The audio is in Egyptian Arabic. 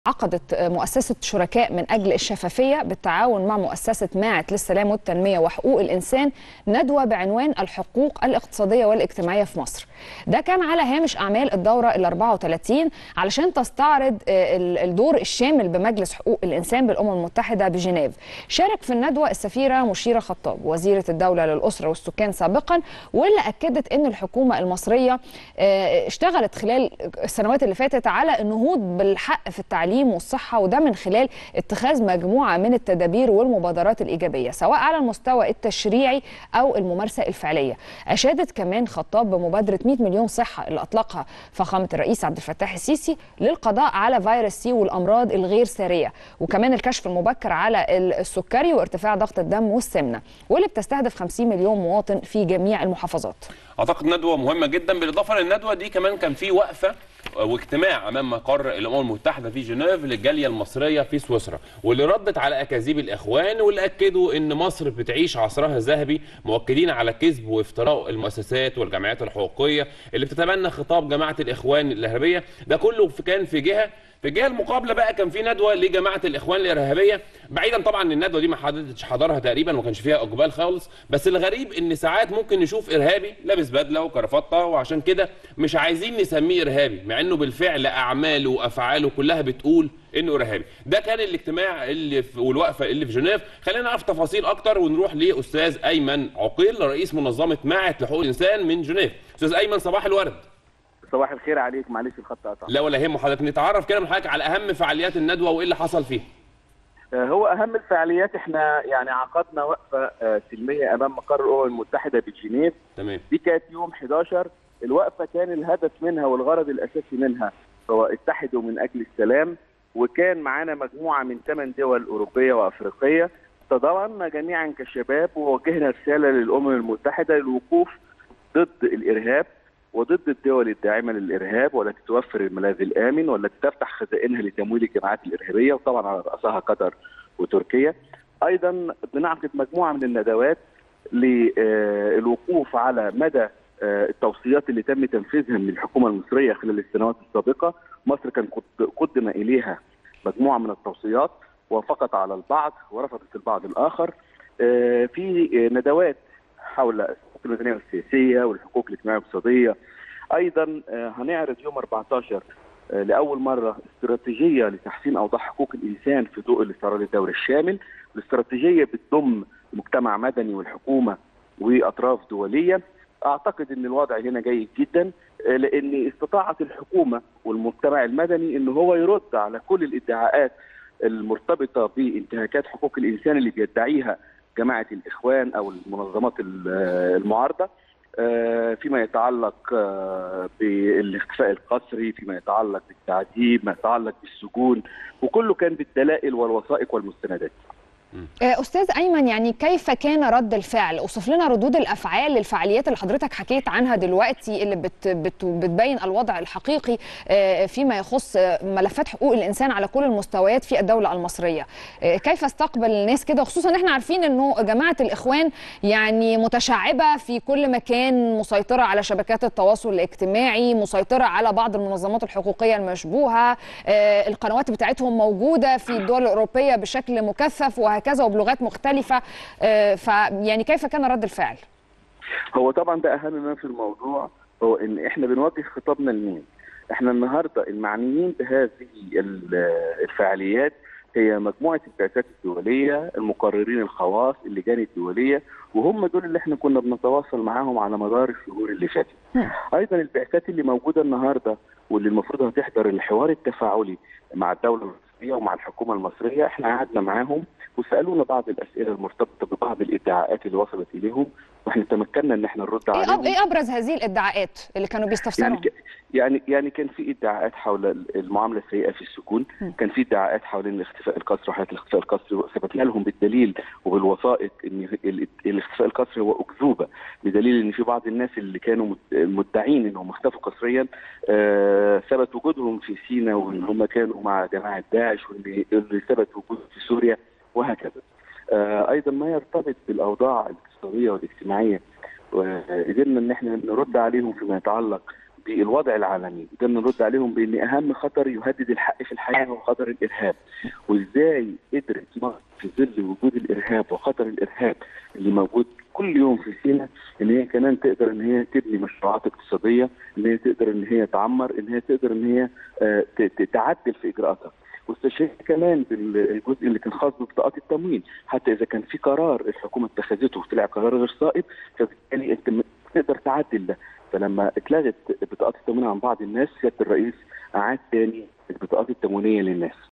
عقدت مؤسسة شركاء من أجل الشفافية بالتعاون مع مؤسسة ماعت للسلام والتنمية وحقوق الإنسان ندوة بعنوان الحقوق الاقتصادية والاجتماعية في مصر ده كان على هامش أعمال الدورة ال 34 علشان تستعرض الدور الشامل بمجلس حقوق الإنسان بالأمم المتحدة بجنيف شارك في الندوة السفيرة مشيرة خطاب وزيرة الدولة للأسرة والسكان سابقا واللي أكدت أن الحكومة المصرية اشتغلت خلال السنوات اللي فاتت على النهوض بالحق في التعليم التعليم والصحة وده من خلال اتخاذ مجموعة من التدابير والمبادرات الإيجابية سواء على المستوى التشريعي أو الممارسة الفعلية أشادت كمان خطاب بمبادرة 100 مليون صحة اللي أطلقها فخامة الرئيس عبد الفتاح السيسي للقضاء على فيروس سي والأمراض الغير سارية وكمان الكشف المبكر على السكري وارتفاع ضغط الدم والسمنة واللي بتستهدف 50 مليون مواطن في جميع المحافظات اعتقد ندوه مهمه جدا بالاضافه للندوه دي كمان كان في وقفه واجتماع امام مقر الامم المتحده في جنيف للجاليه المصريه في سويسرا واللي ردت على اكاذيب الاخوان واللي اكدوا ان مصر بتعيش عصرها الذهبي مؤكدين على كذب وافتراء المؤسسات والجمعيات الحقوقيه اللي بتتبنى خطاب جماعه الاخوان الارهابيه ده كله كان في جهه في الجهه المقابله بقى كان في ندوه لجماعه الاخوان الارهابيه بعيدا طبعا ان الندوه دي ما حددتش حضرها تقريبا وما كانش فيها اقبال خالص بس الغريب ان ساعات ممكن نشوف ارهابي لابس بدله وكرافته وعشان كده مش عايزين نسميه ارهابي مع انه بالفعل اعماله وافعاله كلها بتقول انه ارهابي ده كان الاجتماع اللي في والوقفه اللي في جنيف خلينا نعرف تفاصيل اكتر ونروح لاستاذ ايمن عقيل رئيس منظمه معهد لحقوق الانسان من جنيف استاذ ايمن صباح الورد صباح الخير عليك معلش الخط قطع لا ولا يهم حضرتك نتعرف كده من حضرتك على اهم فعاليات الندوه وايه اللي حصل فيها هو اهم الفعاليات احنا يعني عقدنا وقفه سلميه امام مقر الامم المتحده بجنيف تمام دي كانت يوم 11 الوقفه كان الهدف منها والغرض الاساسي منها هو اتحدوا من اجل السلام وكان معانا مجموعه من ثمان دول اوروبيه وافريقيه تضامنا جميعا كشباب ووجهنا رساله للامم المتحده للوقوف ضد الارهاب وضد الدول الداعمه للارهاب والتي توفر الملاذ الامن والتي تفتح خزائنها لتمويل الجماعات الارهابيه وطبعا على راسها قطر وتركيا. ايضا بنعقد مجموعه من الندوات للوقوف على مدى التوصيات اللي تم تنفيذها من الحكومه المصريه خلال السنوات السابقه، مصر كان قدم اليها مجموعه من التوصيات وافقت على البعض ورفضت البعض الاخر. في ندوات حول الحقوق المدنيه والسياسيه والحقوق الاجتماعيه والاقتصاديه. ايضا هنعرض يوم 14 لاول مره استراتيجيه لتحسين اوضاع حقوق الانسان في ضوء الاستعراض الدولي الشامل. الاستراتيجيه بتضم مجتمع مدني والحكومه واطراف دوليه. اعتقد ان الوضع هنا جيد جدا لان استطاعت الحكومه والمجتمع المدني ان هو يرد على كل الادعاءات المرتبطه بانتهاكات حقوق الانسان اللي بيدعيها جماعه الاخوان او المنظمات المعارضه فيما يتعلق بالاختفاء القسري فيما يتعلق بالتعذيب ما يتعلق بالسجون وكله كان بالدلائل والوثائق والمستندات استاذ ايمن يعني كيف كان رد الفعل اوصف لنا ردود الافعال للفعاليات اللي حضرتك حكيت عنها دلوقتي اللي بت بت بتبين الوضع الحقيقي فيما يخص ملفات حقوق الانسان على كل المستويات في الدوله المصريه كيف استقبل الناس كده خصوصا ان احنا عارفين انه جماعه الاخوان يعني متشعبه في كل مكان مسيطره على شبكات التواصل الاجتماعي مسيطره على بعض المنظمات الحقوقيه المشبوهه القنوات بتاعتهم موجوده في الدول الاوروبيه بشكل مكثف وهكذا وهكذا وبلغات مختلفة فيعني كيف كان رد الفعل؟ هو طبعا ده أهم ما في الموضوع هو إن إحنا بنوجه خطابنا لمين؟ إحنا النهاردة المعنيين بهذه الفعاليات هي مجموعة البعثات الدولية المقررين الخواص اللجان الدولية وهم دول اللي احنا كنا بنتواصل معاهم على مدار الشهور اللي فاتت. أيضا البعثات اللي موجودة النهاردة واللي المفروض هتحضر الحوار التفاعلي مع الدولة المصرية ومع الحكومة المصرية احنا قعدنا معاهم وسالونا بعض الاسئله المرتبطه ببعض الادعاءات اللي وصلت اليهم واحنا تمكنا ان احنا نرد عليهم ايه ابرز هذه الادعاءات اللي كانوا بيستفسروا يعني يعني يعني كان في ادعاءات حول المعامله السيئه في السجون م. كان في ادعاءات حول الاختفاء القسري وحياه الاختفاء القسري وثبتنا لهم بالدليل وبالوثائق ان الاختفاء القسري هو اكذوبه بدليل ان في بعض الناس اللي كانوا مدعين انهم اختفوا قسريا آه ثبت وجودهم في سيناء وان هم كانوا مع جماعه داعش واللي ثبت وجودهم في سوريا وهكذا آه ايضا ما يرتبط بالاوضاع الاقتصاديه والاجتماعيه وقدرنا ان احنا نرد عليهم فيما يتعلق بالوضع العالمي قدرنا نرد عليهم بان اهم خطر يهدد الحق في الحياه هو خطر الارهاب وازاي قدرت مصر في ظل وجود الارهاب وخطر الارهاب اللي موجود كل يوم في سيناء ان هي كمان تقدر ان هي تبني مشروعات اقتصاديه ان هي تقدر ان هي تعمر ان هي تقدر ان هي آه، ت- ت- تعدل في اجراءاتها واستشهد كمان بالجزء اللي كان خاص ببطاقات التموين حتى اذا كان في قرار الحكومه اتخذته وطلع قرار غير صائب فبالتالي انت م- تقدر تعدل ده فلما اتلغت بطاقات التموين عن بعض الناس سياده الرئيس اعاد تاني البطاقات التموينيه للناس